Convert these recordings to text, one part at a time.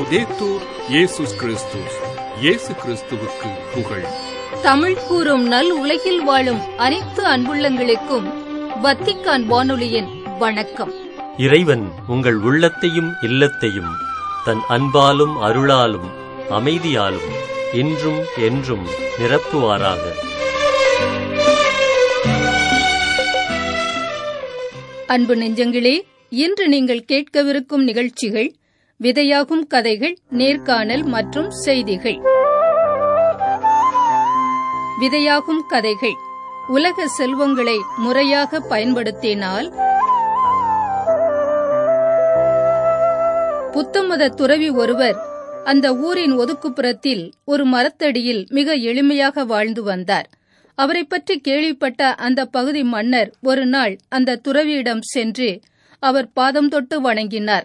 லவ்தேத்தூர் இயேசுஸ் கிறிஸ்துஸ் இயேசு கிறிஸ்துவுக்கு புகழ் தமிழ் கூறும் நல் உலகில் வாழும் அனைத்து அன்புள்ளங்களுக்கும் வத்திக்கான் வானொலியின் வணக்கம் இறைவன் உங்கள் உள்ளத்தையும் இல்லத்தையும் தன் அன்பாலும் அருளாலும் அமைதியாலும் இன்றும் என்றும் நிரப்புவாராக அன்பு நெஞ்சங்களே இன்று நீங்கள் கேட்கவிருக்கும் நிகழ்ச்சிகள் விதையாகும் கதைகள் நேர்காணல் மற்றும் செய்திகள் விதையாகும் கதைகள் உலக செல்வங்களை முறையாக பயன்படுத்தினால் புத்தமத துறவி ஒருவர் அந்த ஊரின் ஒதுக்குப்புறத்தில் ஒரு மரத்தடியில் மிக எளிமையாக வாழ்ந்து வந்தார் அவரை பற்றி கேள்விப்பட்ட அந்த பகுதி மன்னர் ஒரு நாள் அந்த துறவியிடம் சென்று அவர் பாதம் தொட்டு வணங்கினார்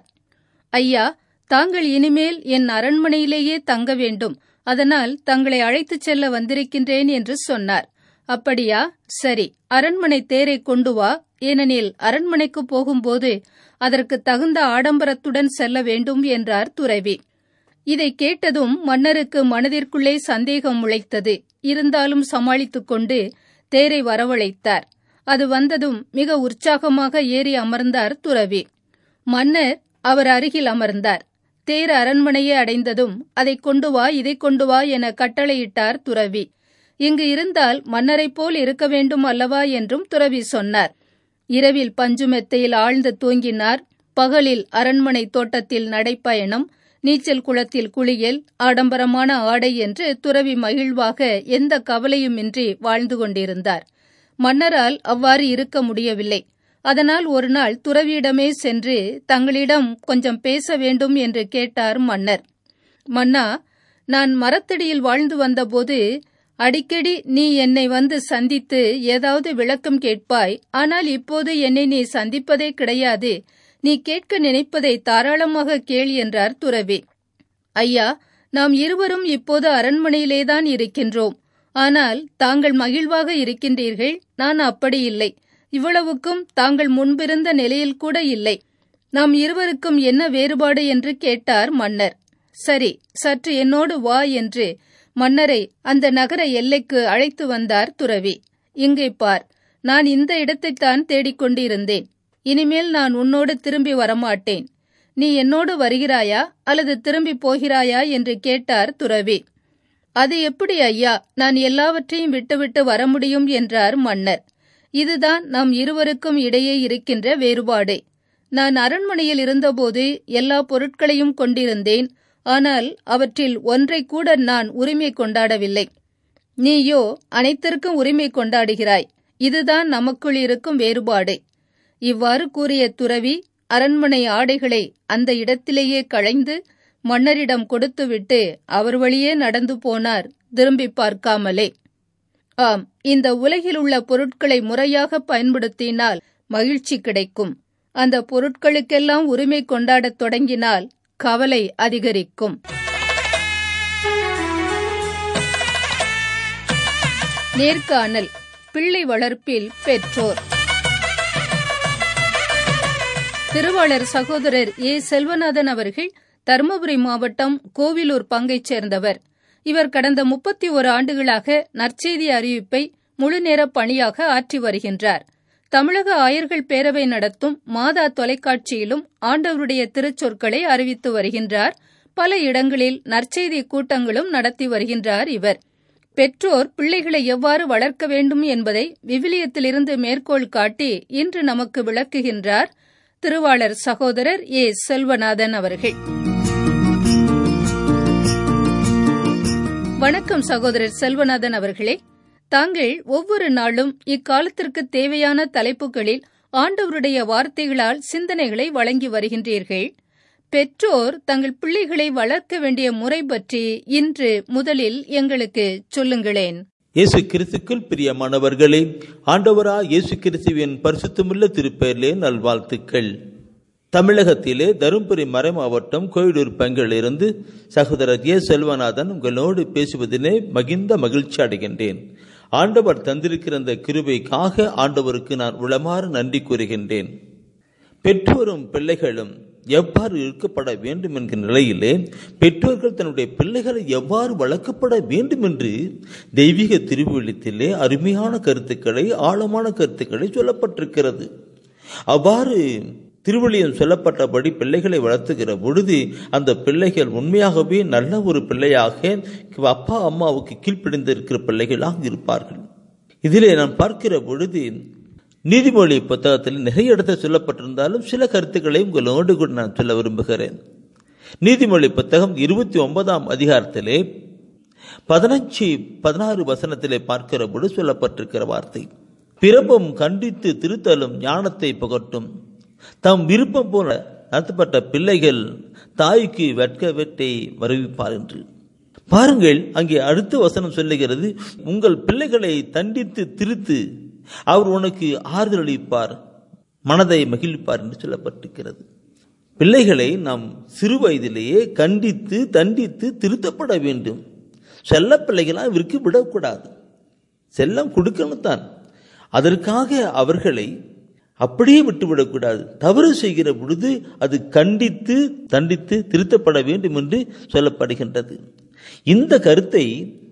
ஐயா தாங்கள் இனிமேல் என் அரண்மனையிலேயே தங்க வேண்டும் அதனால் தங்களை அழைத்துச் செல்ல வந்திருக்கின்றேன் என்று சொன்னார் அப்படியா சரி அரண்மனை தேரை கொண்டு வா ஏனெனில் அரண்மனைக்கு போகும்போது அதற்கு தகுந்த ஆடம்பரத்துடன் செல்ல வேண்டும் என்றார் துறவி இதை கேட்டதும் மன்னருக்கு மனதிற்குள்ளே சந்தேகம் முளைத்தது இருந்தாலும் சமாளித்துக் கொண்டு தேரை வரவழைத்தார் அது வந்ததும் மிக உற்சாகமாக ஏறி அமர்ந்தார் துறவி மன்னர் அவர் அருகில் அமர்ந்தார் தேர் அரண்மனையை அடைந்ததும் அதை கொண்டு வா இதை கொண்டு வா என கட்டளையிட்டார் துறவி இங்கு இருந்தால் மன்னரைப் போல் இருக்க வேண்டும் அல்லவா என்றும் துறவி சொன்னார் இரவில் பஞ்சு மெத்தையில் ஆழ்ந்து தூங்கினார் பகலில் அரண்மனை தோட்டத்தில் நடைப்பயணம் நீச்சல் குளத்தில் குளியல் ஆடம்பரமான ஆடை என்று துறவி மகிழ்வாக எந்த கவலையுமின்றி வாழ்ந்து கொண்டிருந்தார் மன்னரால் அவ்வாறு இருக்க முடியவில்லை அதனால் ஒரு நாள் துறவியிடமே சென்று தங்களிடம் கொஞ்சம் பேச வேண்டும் என்று கேட்டார் மன்னர் மன்னா நான் மரத்தடியில் வாழ்ந்து வந்தபோது அடிக்கடி நீ என்னை வந்து சந்தித்து ஏதாவது விளக்கம் கேட்பாய் ஆனால் இப்போது என்னை நீ சந்திப்பதே கிடையாது நீ கேட்க நினைப்பதை தாராளமாக கேள் என்றார் துறவி ஐயா நாம் இருவரும் இப்போது அரண்மனையிலேதான் இருக்கின்றோம் ஆனால் தாங்கள் மகிழ்வாக இருக்கின்றீர்கள் நான் அப்படி இல்லை இவ்வளவுக்கும் தாங்கள் முன்பிருந்த நிலையில் கூட இல்லை நாம் இருவருக்கும் என்ன வேறுபாடு என்று கேட்டார் மன்னர் சரி சற்று என்னோடு வா என்று மன்னரை அந்த நகர எல்லைக்கு அழைத்து வந்தார் துறவி இங்கே பார் நான் இந்த இடத்தைத்தான் தேடிக்கொண்டிருந்தேன் இனிமேல் நான் உன்னோடு திரும்பி வரமாட்டேன் நீ என்னோடு வருகிறாயா அல்லது திரும்பி போகிறாயா என்று கேட்டார் துறவி அது எப்படி ஐயா நான் எல்லாவற்றையும் விட்டுவிட்டு வர முடியும் என்றார் மன்னர் இதுதான் நாம் இருவருக்கும் இடையே இருக்கின்ற வேறுபாடு நான் அரண்மனையில் இருந்தபோது எல்லா பொருட்களையும் கொண்டிருந்தேன் ஆனால் அவற்றில் ஒன்றை கூட நான் உரிமை கொண்டாடவில்லை நீயோ அனைத்திற்கும் உரிமை கொண்டாடுகிறாய் இதுதான் நமக்குள் இருக்கும் வேறுபாடு இவ்வாறு கூறிய துறவி அரண்மனை ஆடைகளை அந்த இடத்திலேயே களைந்து மன்னரிடம் கொடுத்துவிட்டு அவர் வழியே நடந்து போனார் திரும்பி பார்க்காமலே ஆம் இந்த உலகில் உள்ள பொருட்களை முறையாக பயன்படுத்தினால் மகிழ்ச்சி கிடைக்கும் அந்த பொருட்களுக்கெல்லாம் உரிமை கொண்டாடத் தொடங்கினால் கவலை அதிகரிக்கும் நேர்காணல் பிள்ளை வளர்ப்பில் பெற்றோர் திருவாளர் சகோதரர் ஏ செல்வநாதன் அவர்கள் தருமபுரி மாவட்டம் கோவிலூர் பங்கைச் சேர்ந்தவர் இவர் கடந்த முப்பத்தி ஒரு ஆண்டுகளாக நற்செய்தி அறிவிப்பை முழுநேர பணியாக ஆற்றி வருகின்றார் தமிழக ஆயர்கள் பேரவை நடத்தும் மாதா தொலைக்காட்சியிலும் ஆண்டவருடைய திருச்சொற்களை அறிவித்து வருகின்றார் பல இடங்களில் நற்செய்தி கூட்டங்களும் நடத்தி வருகின்றார் இவர் பெற்றோர் பிள்ளைகளை எவ்வாறு வளர்க்க வேண்டும் என்பதை விவிலியத்திலிருந்து மேற்கோள் காட்டி இன்று நமக்கு விளக்குகின்றார் திருவாளர் சகோதரர் ஏ செல்வநாதன் அவர்கள் வணக்கம் சகோதரர் செல்வநாதன் அவர்களே தாங்கள் ஒவ்வொரு நாளும் இக்காலத்திற்கு தேவையான தலைப்புகளில் ஆண்டவருடைய வார்த்தைகளால் சிந்தனைகளை வழங்கி வருகின்றீர்கள் பெற்றோர் தங்கள் பிள்ளைகளை வளர்க்க வேண்டிய முறை பற்றி இன்று முதலில் எங்களுக்கு சொல்லுங்களேன் இயேசு கிறிஸ்துக்குள் பிரியமானவர்களே ஆண்டவரா இயேசு கிறிஸ்துவின் பரிசுத்தமுள்ள திருப்பெயரிலே நல்வாழ்த்துக்கள் தமிழகத்திலே தருமபுரி மறை மாவட்டம் கோயிலூர் பங்கிலிருந்து சகோதரர் ஏ செல்வநாதன் உங்களோடு பேசுவதிலே மகிழ்ந்த மகிழ்ச்சி அடைகின்றேன் ஆண்டவர் தந்திருக்கிற அந்த கிருபைக்காக ஆண்டவருக்கு நான் உளமாற நன்றி கூறுகின்றேன் பெற்றோரும் பிள்ளைகளும் எவ்வாறு இருக்கப்பட வேண்டும் என்கிற நிலையிலே பெற்றோர்கள் தன்னுடைய பிள்ளைகளை எவ்வாறு வளர்க்கப்பட வேண்டும் என்று தெய்வீக திருவிழித்திலே அருமையான கருத்துக்களை ஆழமான கருத்துக்களை சொல்லப்பட்டிருக்கிறது அவ்வாறு திருவள்ளியம் சொல்லப்பட்டபடி பிள்ளைகளை வளர்த்துகிற பொழுது அந்த பிள்ளைகள் உண்மையாகவே நல்ல ஒரு பிள்ளையாக அப்பா அம்மாவுக்கு கீழ்ப்பிடிந்திருக்கிற பிள்ளைகளாக இருப்பார்கள் இதிலே நான் பார்க்கிற பொழுது நீதிமொழி புத்தகத்தில் நிறைய இடத்தில் சொல்லப்பட்டிருந்தாலும் சில கருத்துக்களை உங்களோடு கூட நான் சொல்ல விரும்புகிறேன் நீதிமொழி புத்தகம் இருபத்தி ஒன்பதாம் அதிகாரத்திலே பதினஞ்சு பதினாறு வசனத்திலே பார்க்கிற பொழுது சொல்லப்பட்டிருக்கிற வார்த்தை பிறப்பும் கண்டித்து திருத்தலும் ஞானத்தை புகட்டும் தம் விருப்பம் போல நடத்தப்பட்ட பிள்ளைகள் தாய்க்கு வெட்க வெட்டை வருவிப்பார் என்று பாருங்கள் அங்கே அடுத்த வசனம் சொல்லுகிறது உங்கள் பிள்ளைகளை தண்டித்து திருத்து அவர் உனக்கு ஆறுதல் அளிப்பார் மனதை மகிழ்ப்பார் என்று சொல்லப்பட்டிருக்கிறது பிள்ளைகளை நாம் சிறு வயதிலேயே கண்டித்து தண்டித்து திருத்தப்பட வேண்டும் செல்ல பிள்ளைகளாக விற்கு விடக்கூடாது செல்லம் கொடுக்கணும் தான் அதற்காக அவர்களை அப்படியே விட்டுவிடக்கூடாது தவறு செய்கிற பொழுது அது கண்டித்து தண்டித்து திருத்தப்பட வேண்டும் என்று சொல்லப்படுகின்றது இந்த கருத்தை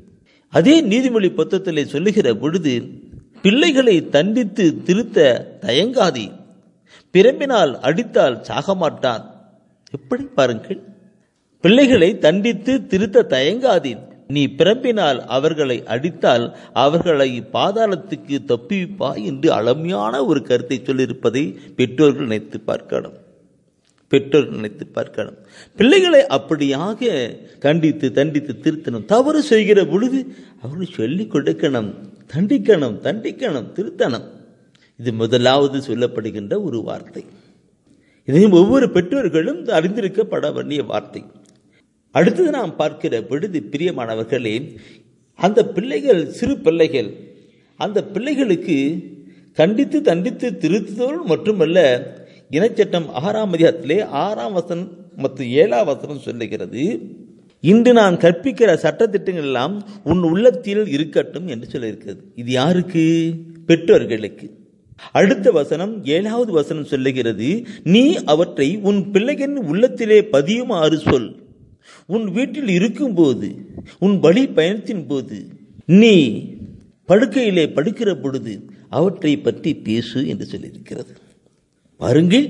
அதே நீதிமொழி புத்தகத்திலே சொல்லுகிற பொழுது பிள்ளைகளை தண்டித்து திருத்த தயங்காதே பிறம்பினால் அடித்தால் சாக மாட்டான் எப்படி பாருங்கள் பிள்ளைகளை தண்டித்து திருத்த தயங்காதே நீ பிறப்பினால் அவர்களை அடித்தால் அவர்களை பாதாளத்துக்கு தப்பிப்பா என்று அழமையான ஒரு கருத்தை சொல்லியிருப்பதை பெற்றோர்கள் நினைத்து பார்க்கணும் பெற்றோர்கள் நினைத்து பார்க்கணும் பிள்ளைகளை அப்படியாக கண்டித்து தண்டித்து திருத்தணும் தவறு செய்கிற பொழுது அவர்கள் சொல்லிக் கொடுக்கணும் தண்டிக்கணும் தண்டிக்கணும் திருத்தணும் இது முதலாவது சொல்லப்படுகின்ற ஒரு வார்த்தை இதையும் ஒவ்வொரு பெற்றோர்களும் அறிந்திருக்கப்பட வேண்டிய வார்த்தை அடுத்தது நாம் பார்க்கிற பொழுது பிரியமானவர்களே அந்த பிள்ளைகள் சிறு பிள்ளைகள் அந்த பிள்ளைகளுக்கு கண்டித்து தண்டித்து திருத்துதல் மட்டுமல்ல இனச்சட்டம் ஆறாம் அதிகாரத்திலே ஆறாம் வசனம் மற்றும் ஏழாம் வசனம் சொல்லுகிறது இன்று நான் கற்பிக்கிற சட்டத்திட்டங்கள் எல்லாம் உன் உள்ளத்தில் இருக்கட்டும் என்று சொல்லியிருக்கிறது இது யாருக்கு பெற்றோர்களுக்கு அடுத்த வசனம் ஏழாவது வசனம் சொல்லுகிறது நீ அவற்றை உன் பிள்ளைகளின் உள்ளத்திலே பதியுமாறு சொல் உன் வீட்டில் இருக்கும்போது உன் வழி பயணத்தின் போது நீ படுக்கையிலே படுக்கிற பொழுது அவற்றை பற்றி பேசு என்று சொல்லியிருக்கிறது பாருங்கள்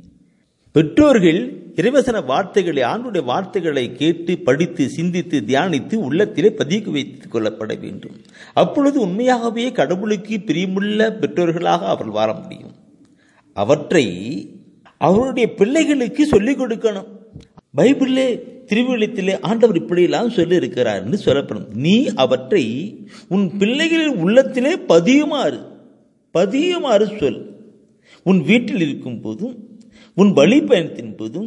பெற்றோர்கள் இறைவசன வார்த்தைகளை ஆண்டுடைய வார்த்தைகளை கேட்டு படித்து சிந்தித்து தியானித்து உள்ளத்திலே பதிவு வைத்துக் கொள்ளப்பட வேண்டும் அப்பொழுது உண்மையாகவே கடவுளுக்கு பிரியமுள்ள பெற்றோர்களாக அவர்கள் வாழ முடியும் அவற்றை அவருடைய பிள்ளைகளுக்கு சொல்லிக் கொடுக்கணும் பைபிளிலே திருவிழித்திலே ஆண்டவர் இப்படியெல்லாம் சொல்லி இருக்கிறார் என்று சொல்லப்படும் நீ அவற்றை உன் பிள்ளைகளின் உள்ளத்திலே பதியுமாறு பதியுமாறு சொல் உன் வீட்டில் இருக்கும் போதும் உன் வழி பயணத்தின் போதும்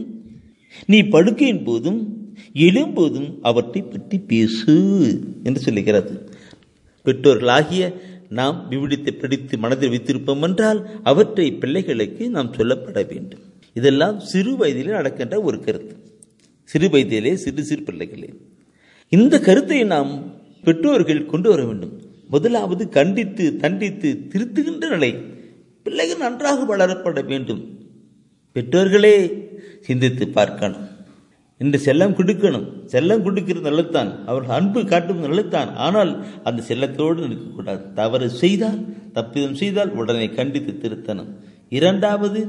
நீ படுக்கையின் போதும் எழும்போதும் அவற்றை பற்றி பேசு என்று சொல்லுகிறது பெற்றோர்களாகிய நாம் விவிடித்து படித்து மனதில் வைத்திருப்போம் என்றால் அவற்றை பிள்ளைகளுக்கு நாம் சொல்லப்பட வேண்டும் இதெல்லாம் சிறு வயதிலே நடக்கின்ற ஒரு கருத்து சிறு வயதிலே சிறு சிறு பிள்ளைகளே இந்த கருத்தை நாம் பெற்றோர்கள் கொண்டு வர வேண்டும் முதலாவது கண்டித்து தண்டித்து திருத்துகின்ற நிலை பிள்ளைகள் நன்றாக வளரப்பட வேண்டும் பெற்றோர்களே சிந்தித்து பார்க்கணும் இந்த செல்லம் கொடுக்கணும் செல்லம் கொடுக்கிறது நல்லதுதான் அவர்கள் அன்பு காட்டும் நல்லதுதான் ஆனால் அந்த செல்லத்தோடு இருக்கக்கூடாது தவறு செய்தால் தப்பிதம் செய்தால் உடனே கண்டித்து திருத்தணும் இரண்டாவது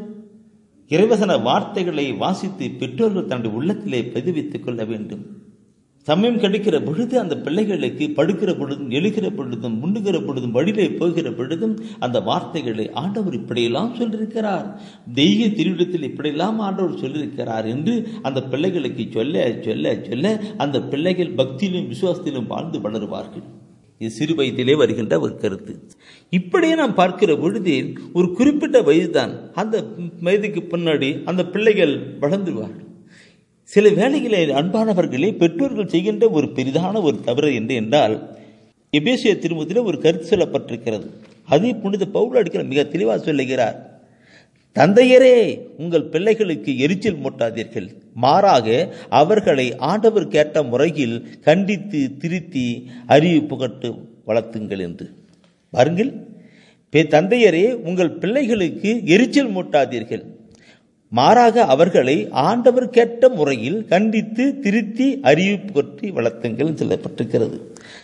இறைவசன வார்த்தைகளை வாசித்து பெற்றோர்கள் தன்னுடைய உள்ளத்திலே பதிவித்துக் கொள்ள வேண்டும் சமயம் கிடைக்கிற பொழுது அந்த பிள்ளைகளுக்கு படுக்கிற பொழுதும் எழுகிற பொழுதும் முன்னுகிற பொழுதும் வழியிலே போகிற பொழுதும் அந்த வார்த்தைகளை ஆண்டவர் இப்படியெல்லாம் சொல்லியிருக்கிறார் தெய்வ திருவிடத்தில் இப்படியெல்லாம் ஆண்டவர் சொல்லியிருக்கிறார் என்று அந்த பிள்ளைகளுக்கு சொல்ல சொல்ல சொல்ல அந்த பிள்ளைகள் பக்தியிலும் விசுவாசத்திலும் வாழ்ந்து வளருவார்கள் இது சிறு வயதிலே வருகின்ற ஒரு கருத்து இப்படியே நாம் பார்க்கிற பொழுது ஒரு குறிப்பிட்ட வயதுதான் அந்த வயதுக்கு பின்னாடி அந்த பிள்ளைகள் வளர்ந்துருவார்கள் சில வேளைகளில் அன்பானவர்களே பெற்றோர்கள் செய்கின்ற ஒரு பெரிதான ஒரு தவறு என்று என்றால் எபேசிய திருமதியில் ஒரு கருத்து சொல்லப்பட்டிருக்கிறது அது புனித பவுல் அடிக்கிற மிக தெளிவாக சொல்லுகிறார் தந்தையரே உங்கள் பிள்ளைகளுக்கு எரிச்சல் மூட்டாதீர்கள் மாறாக அவர்களை ஆண்டவர் கேட்ட முறையில் கண்டித்து திருத்தி அறிவு புகட்டு வளர்த்துங்கள் என்று பாருங்கள் தந்தையரே உங்கள் பிள்ளைகளுக்கு எரிச்சல் மூட்டாதீர்கள் மாறாக அவர்களை ஆண்டவர் கேட்ட முறையில் கண்டித்து திருத்தி அறிவிப்பு பற்றி வளர்த்துங்கள் சொல்லப்பட்டிருக்கிறது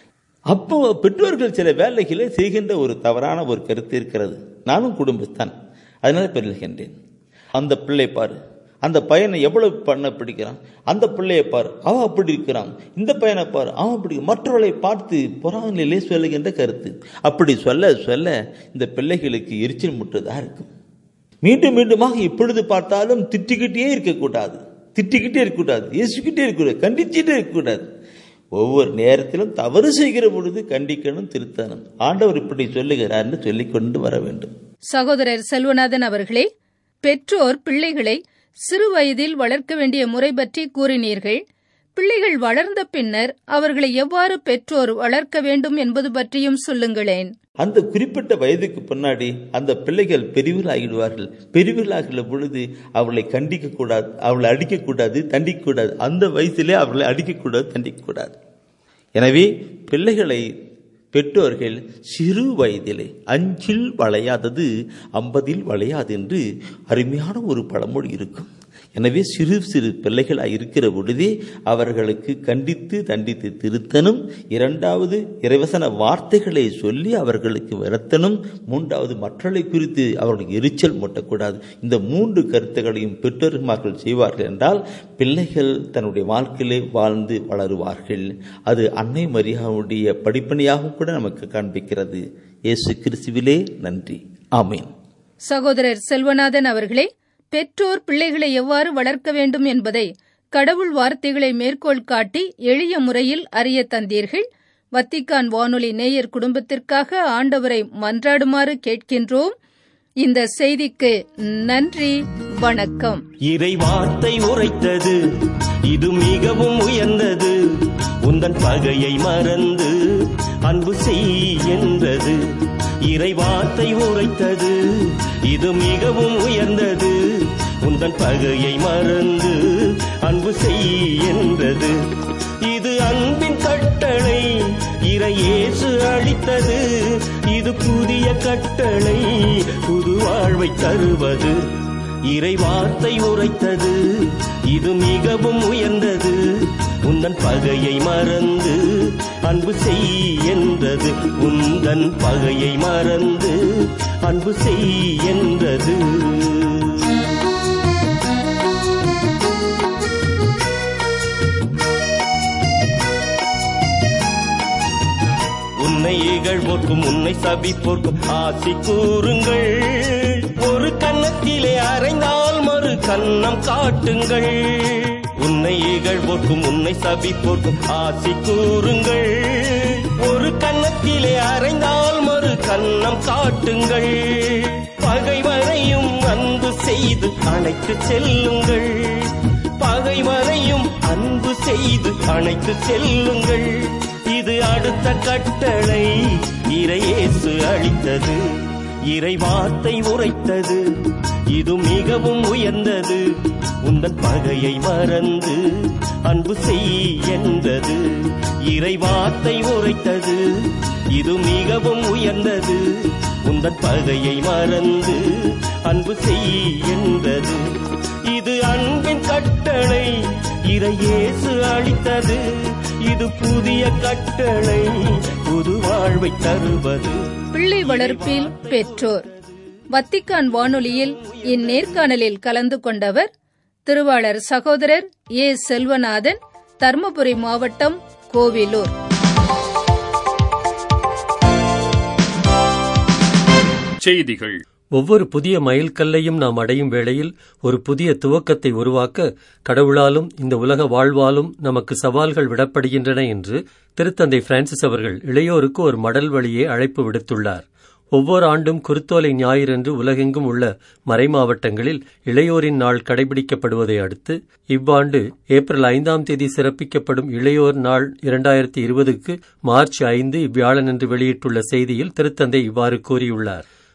அப்போ பெற்றோர்கள் சில வேலைகளை செய்கின்ற ஒரு தவறான ஒரு கருத்து இருக்கிறது நானும் குடும்பத்தான் அதனால பெருகின்றேன் அந்த பிள்ளை பாரு அந்த பையனை எவ்வளவு பண்ண பிடிக்கிறான் அந்த பிள்ளையை பாரு அவன் அப்படி இருக்கிறான் இந்த பையனை பாரு அவன் அப்படி மற்றவர்களை பார்த்து புறாநிலே சொல்லுகின்ற கருத்து அப்படி சொல்ல சொல்ல இந்த பிள்ளைகளுக்கு எரிச்சல் முற்றதா இருக்கும் மீண்டும் மீண்டுமாக இப்பொழுது பார்த்தாலும் திட்டிக்கிட்டே இருக்கக்கூடாது திட்டிக்கிட்டே இருக்கக்கூடாது ஏசிக்கிட்டே இருக்கக்கூடாது கண்டிச்சுட்டே இருக்கக்கூடாது ஒவ்வொரு நேரத்திலும் தவறு செய்கிற பொழுது கண்டிக்கணும் திருத்தணும் ஆண்டவர் இப்படி சொல்லுகிறார்னு சொல்லிக் கொண்டு வர வேண்டும் சகோதரர் செல்வநாதன் அவர்களே பெற்றோர் பிள்ளைகளை சிறு வயதில் வளர்க்க வேண்டிய முறை பற்றி கூறினீர்கள் பிள்ளைகள் வளர்ந்த பின்னர் அவர்களை எவ்வாறு பெற்றோர் வளர்க்க வேண்டும் என்பது பற்றியும் சொல்லுங்களேன் அந்த குறிப்பிட்ட வயதுக்கு பின்னாடி அந்த பிள்ளைகள் பெரியவர்களாகிடுவார்கள் பெரியவர்களாகிற பொழுது அவளை கண்டிக்க கூடாது அவளை அடிக்கக்கூடாது தண்டிக்கக்கூடாது அந்த வயசிலே அவர்களை அடிக்கக்கூடாது தண்டிக்கக்கூடாது எனவே பிள்ளைகளை பெற்றோர்கள் சிறு வயதிலே அஞ்சில் வளையாதது ஐம்பதில் வளையாது என்று அருமையான ஒரு பழமொழி இருக்கும் எனவே சிறு சிறு பிள்ளைகளாக இருக்கிற பொழுதே அவர்களுக்கு கண்டித்து தண்டித்து திருத்தனும் இரண்டாவது இறைவசன வார்த்தைகளை சொல்லி அவர்களுக்கு வருத்தனும் மூன்றாவது மற்றலை குறித்து அவர்களுக்கு எரிச்சல் மூட்டக்கூடாது இந்த மூன்று கருத்துக்களையும் பெற்றோர்மார்கள் செய்வார்கள் என்றால் பிள்ளைகள் தன்னுடைய வாழ்க்கையிலே வாழ்ந்து வளருவார்கள் அது அன்னை மரியாவுடைய படிப்பணியாகவும் கூட நமக்கு காண்பிக்கிறது இயேசு கிறிஸ்துவிலே நன்றி ஆமீன் சகோதரர் செல்வநாதன் அவர்களே பெற்றோர் பிள்ளைகளை எவ்வாறு வளர்க்க வேண்டும் என்பதை கடவுள் வார்த்தைகளை மேற்கோள் காட்டி எளிய முறையில் அறிய தந்தீர்கள் வத்திக்கான் வானொலி நேயர் குடும்பத்திற்காக ஆண்டவரை மன்றாடுமாறு கேட்கின்றோம் இந்த செய்திக்கு நன்றி வணக்கம் இறை வார்த்தை உரைத்தது இது மிகவும் உயர்ந்தது உந்தன் பகையை மறந்து அன்பு செய் என்றது இறை வார்த்தை உரைத்தது இது மிகவும் உயர்ந்தது உந்தன் பகையை மறந்து அன்பு செய் என்றது இது அன்பின் கட்டளை இறையேசு அளித்தது இது புதிய கட்டளை புது வாழ்வை தருவது இறை வார்த்தை உரைத்தது இது மிகவும் உயர்ந்தது உந்தன் பகையை மறந்து அன்பு செய் என்றது உந்தன் பகையை மறந்து அன்பு செய் என்றது உன்னை இகழ்வோர்க்கும் உன்னை சபிப்போர்க்கும் ஆசி கூறுங்கள் ஒரு கன்னத்திலே அறைந்தால் மறு கன்னம் காட்டுங்கள் உன்னை இகழ்வோர்க்கும் உன்னை சபிப்போர்க்கும் ஆசி கூறுங்கள் ஒரு கன்னத்திலே அறைந்தால் மறு கன்னம் காட்டுங்கள் பகைவரையும் அன்பு செய்து அணைத்து செல்லுங்கள் பகைவரையும் அன்பு செய்து அணைத்து செல்லுங்கள் இது அடுத்த கட்டளை இறையேசு அளித்தது இறை வார்த்தை உரைத்தது இது மிகவும் உயர்ந்தது உந்தன் பகையை மறந்து அன்பு செய் என்றது இறை வார்த்தை உரைத்தது இது மிகவும் உயர்ந்தது உந்தன் பகையை மறந்து அன்பு செய் என்றது இது அன்பின் கட்டளை இறையேசு அளித்தது இது புதிய கட்டளை புது வாழ்வை தருவது பிள்ளை வளர்ப்பில் பெற்றோர் வத்திக்கான் வானொலியில் இந்நேர்காணலில் கலந்து கொண்டவர் திருவாளர் சகோதரர் ஏ செல்வநாதன் தர்மபுரி மாவட்டம் கோவிலூர் செய்திகள் ஒவ்வொரு புதிய மைல்கல்லையும் நாம் அடையும் வேளையில் ஒரு புதிய துவக்கத்தை உருவாக்க கடவுளாலும் இந்த உலக வாழ்வாலும் நமக்கு சவால்கள் விடப்படுகின்றன என்று திருத்தந்தை பிரான்சிஸ் அவர்கள் இளையோருக்கு ஒரு மடல் வழியே அழைப்பு விடுத்துள்ளார் ஒவ்வொரு ஆண்டும் குருத்தோலை ஞாயிறன்று உலகெங்கும் உள்ள மறைமாவட்டங்களில் இளையோரின் நாள் கடைபிடிக்கப்படுவதை அடுத்து இவ்வாண்டு ஏப்ரல் ஐந்தாம் தேதி சிறப்பிக்கப்படும் இளையோர் நாள் இரண்டாயிரத்தி இருபதுக்கு மார்ச் ஐந்து இவ்வியாழனன்று வெளியிட்டுள்ள செய்தியில் திருத்தந்தை இவ்வாறு கூறியுள்ளார்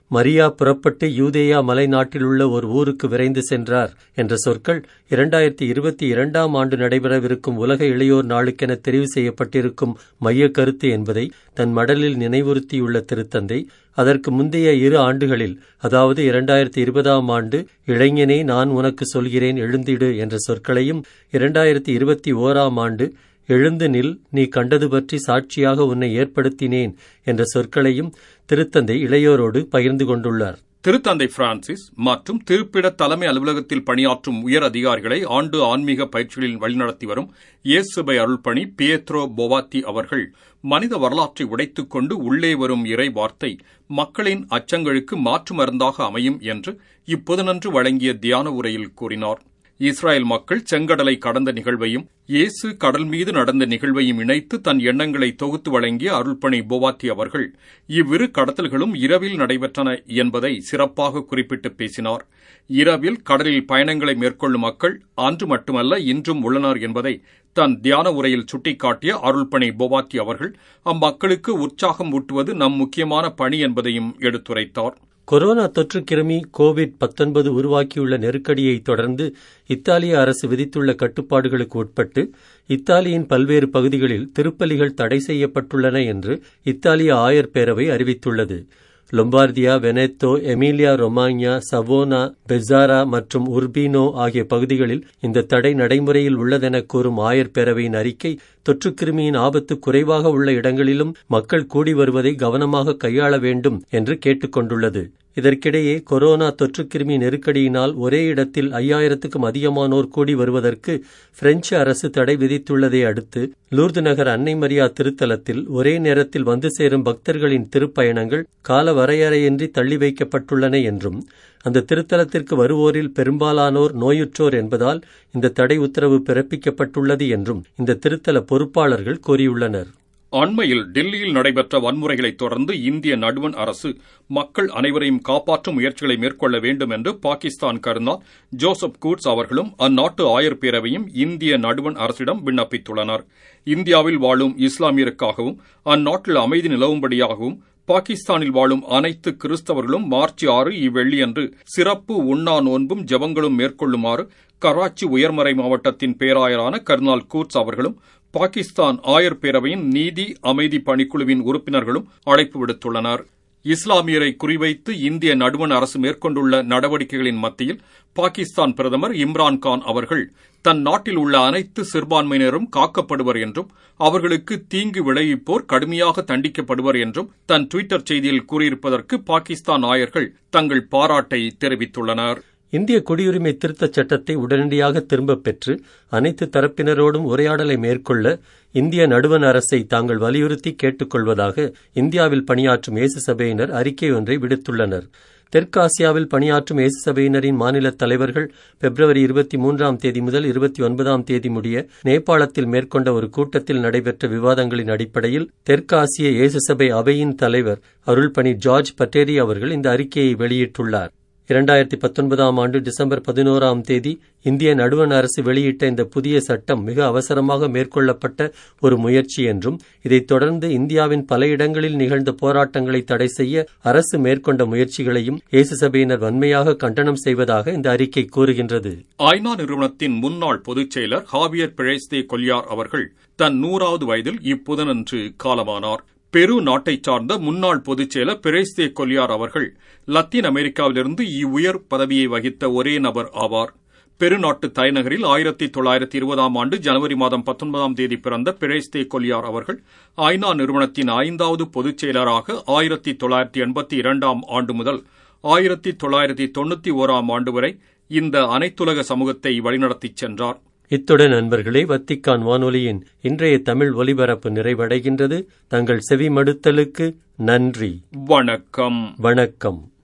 மரியா புறப்பட்டு யூதேயா மலை நாட்டிலுள்ள ஒரு ஊருக்கு விரைந்து சென்றார் என்ற சொற்கள் இரண்டாயிரத்தி இருபத்தி இரண்டாம் ஆண்டு நடைபெறவிருக்கும் உலக இளையோர் நாளுக்கென தெரிவு செய்யப்பட்டிருக்கும் மைய கருத்து என்பதை தன் மடலில் நினைவுறுத்தியுள்ள திருத்தந்தை அதற்கு முந்தைய இரு ஆண்டுகளில் அதாவது இரண்டாயிரத்தி இருபதாம் ஆண்டு இளைஞனே நான் உனக்கு சொல்கிறேன் எழுந்திடு என்ற சொற்களையும் இரண்டாயிரத்தி இருபத்தி ஓராம் ஆண்டு எழுந்து நில் நீ கண்டது பற்றி சாட்சியாக உன்னை ஏற்படுத்தினேன் என்ற சொற்களையும் திருத்தந்தை இளையோரோடு பகிர்ந்து கொண்டுள்ளார் திருத்தந்தை பிரான்சிஸ் மற்றும் திருப்பிட தலைமை அலுவலகத்தில் பணியாற்றும் உயர் அதிகாரிகளை ஆண்டு ஆன்மீக பயிற்சிகளில் வழிநடத்தி வரும் இயேசுபை அருள்பணி பியத்ரோ போவாத்தி அவர்கள் மனித வரலாற்றை உடைத்துக் கொண்டு உள்ளே வரும் இறை வார்த்தை மக்களின் அச்சங்களுக்கு மாற்று மருந்தாக அமையும் என்று இப்புதனன்று வழங்கிய தியான உரையில் கூறினார் இஸ்ராயல் மக்கள் செங்கடலை கடந்த நிகழ்வையும் இயேசு கடல் மீது நடந்த நிகழ்வையும் இணைத்து தன் எண்ணங்களை தொகுத்து வழங்கிய அருள்பணி போவாத்தி அவர்கள் இவ்விரு கடத்தல்களும் இரவில் நடைபெற்றன என்பதை சிறப்பாக குறிப்பிட்டு பேசினார் இரவில் கடலில் பயணங்களை மேற்கொள்ளும் மக்கள் அன்று மட்டுமல்ல இன்றும் உள்ளனர் என்பதை தன் தியான உரையில் சுட்டிக்காட்டிய அருள்பணி போவாத்தி அவர்கள் அம்மக்களுக்கு உற்சாகம் ஊட்டுவது நம் முக்கியமான பணி என்பதையும் எடுத்துரைத்தார் கொரோனா தொற்று கிருமி கோவிட் பத்தொன்பது உருவாக்கியுள்ள நெருக்கடியை தொடர்ந்து இத்தாலிய அரசு விதித்துள்ள கட்டுப்பாடுகளுக்கு உட்பட்டு இத்தாலியின் பல்வேறு பகுதிகளில் திருப்பலிகள் தடை செய்யப்பட்டுள்ளன என்று இத்தாலிய ஆயர் பேரவை அறிவித்துள்ளது லொம்பார்டியா வெனெத்தோ எமிலியா ரொமானியா சவோனா பெசாரா மற்றும் உர்பினோ ஆகிய பகுதிகளில் இந்த தடை நடைமுறையில் உள்ளதென கூறும் ஆயர் பேரவையின் அறிக்கை தொற்றுக்கிருமியின் ஆபத்து குறைவாக உள்ள இடங்களிலும் மக்கள் கூடி வருவதை கவனமாக கையாள வேண்டும் என்று கேட்டுக் கொண்டுள்ளது இதற்கிடையே கொரோனா தொற்றுக்கிருமி நெருக்கடியினால் ஒரே இடத்தில் ஐயாயிரத்துக்கும் அதிகமானோர் கூடி வருவதற்கு பிரெஞ்சு அரசு தடை விதித்துள்ளதை அடுத்து லூர்து நகர் அன்னை மரியா திருத்தலத்தில் ஒரே நேரத்தில் வந்து சேரும் பக்தர்களின் திருப்பயணங்கள் கால வரையறையின்றி தள்ளி வைக்கப்பட்டுள்ளன என்றும் அந்த திருத்தலத்திற்கு வருவோரில் பெரும்பாலானோர் நோயுற்றோர் என்பதால் இந்த தடை உத்தரவு பிறப்பிக்கப்பட்டுள்ளது என்றும் இந்த திருத்தல பொறுப்பாளர்கள் கூறியுள்ளனர் அண்மையில் டெல்லியில் நடைபெற்ற வன்முறைகளைத் தொடர்ந்து இந்திய நடுவன் அரசு மக்கள் அனைவரையும் காப்பாற்றும் முயற்சிகளை மேற்கொள்ள வேண்டும் என்று பாகிஸ்தான் கருந்தால் ஜோசப் கூட்ஸ் அவர்களும் அந்நாட்டு ஆயர் பேரவையும் இந்திய நடுவன் அரசிடம் விண்ணப்பித்துள்ளனர் இந்தியாவில் வாழும் இஸ்லாமியருக்காகவும் அந்நாட்டில் அமைதி நிலவும்படியாகவும் பாகிஸ்தானில் வாழும் அனைத்து கிறிஸ்தவர்களும் மார்ச் ஆறு இவ்வெள்ளியன்று சிறப்பு உண்ணா நோன்பும் ஜெபங்களும் மேற்கொள்ளுமாறு கராச்சி உயர்மறை மாவட்டத்தின் பேராயரான கர்னால் கூட்ஸ் அவர்களும் பாகிஸ்தான் ஆயர் பேரவையின் நீதி அமைதி பணிக்குழுவின் உறுப்பினர்களும் அழைப்பு விடுத்துள்ளனர் இஸ்லாமியரை குறிவைத்து இந்திய நடுவண் அரசு மேற்கொண்டுள்ள நடவடிக்கைகளின் மத்தியில் பாகிஸ்தான் பிரதமர் இம்ரான்கான் அவர்கள் தன் நாட்டில் உள்ள அனைத்து சிறுபான்மையினரும் காக்கப்படுவர் என்றும் அவர்களுக்கு தீங்கு விளைவிப்போர் கடுமையாக தண்டிக்கப்படுவர் என்றும் தன் டுவிட்டர் செய்தியில் கூறியிருப்பதற்கு பாகிஸ்தான் ஆயர்கள் தங்கள் பாராட்டை தெரிவித்துள்ளனர் இந்திய குடியுரிமை திருத்தச் சட்டத்தை உடனடியாக திரும்பப் பெற்று அனைத்து தரப்பினரோடும் உரையாடலை மேற்கொள்ள இந்திய நடுவண் அரசை தாங்கள் வலியுறுத்தி கேட்டுக்கொள்வதாக இந்தியாவில் பணியாற்றும் இயேசு சபையினர் அறிக்கை ஒன்றை விடுத்துள்ளனர் தெற்காசியாவில் பணியாற்றும் இயேசு சபையினரின் மாநில தலைவர்கள் பிப்ரவரி இருபத்தி மூன்றாம் தேதி முதல் இருபத்தி ஒன்பதாம் தேதி முடிய நேபாளத்தில் மேற்கொண்ட ஒரு கூட்டத்தில் நடைபெற்ற விவாதங்களின் அடிப்படையில் தெற்காசிய இயேசு சபை அவையின் தலைவர் அருள்பணி ஜார்ஜ் பட்டேரி அவர்கள் இந்த அறிக்கையை வெளியிட்டுள்ளார் இரண்டாயிரத்தி பத்தொன்பதாம் ஆண்டு டிசம்பர் பதினோராம் தேதி இந்திய நடுவண் அரசு வெளியிட்ட இந்த புதிய சட்டம் மிக அவசரமாக மேற்கொள்ளப்பட்ட ஒரு முயற்சி என்றும் இதைத் தொடர்ந்து இந்தியாவின் பல இடங்களில் நிகழ்ந்த போராட்டங்களை தடை செய்ய அரசு மேற்கொண்ட முயற்சிகளையும் இயேசு சபையினர் வன்மையாக கண்டனம் செய்வதாக இந்த அறிக்கை கூறுகின்றது ஐநா நிறுவனத்தின் முன்னாள் பொதுச் செயலர் ஹாவியர் பிழேஸ்தே கொல்யார் அவர்கள் தன் நூறாவது வயதில் இப்புதனன்று காலமானார் பெரு நாட்டைச் சார்ந்த முன்னாள் பொதுச் செயலர் பெரேஸ்தே கொல்யார் அவர்கள் லத்தீன் அமெரிக்காவிலிருந்து இவ்வுயர் பதவியை வகித்த ஒரே நபர் ஆவார் பெருநாட்டு தலைநகரில் ஆயிரத்தி தொள்ளாயிரத்தி இருபதாம் ஆண்டு ஜனவரி மாதம் பத்தொன்பதாம் தேதி பிறந்த பெரேஸ்தே கொல்யார் அவர்கள் ஐநா நிறுவனத்தின் ஐந்தாவது பொதுச் செயலராக ஆயிரத்தி தொள்ளாயிரத்தி எண்பத்தி இரண்டாம் ஆண்டு முதல் ஆயிரத்தி தொள்ளாயிரத்தி தொண்ணூத்தி ஓராம் ஆண்டு வரை இந்த அனைத்துலக சமூகத்தை வழிநடத்திச் சென்றார் இத்துடன் நண்பர்களே வத்திக்கான் வானொலியின் இன்றைய தமிழ் ஒலிபரப்பு நிறைவடைகின்றது தங்கள் செவி மடுத்தலுக்கு நன்றி வணக்கம் வணக்கம்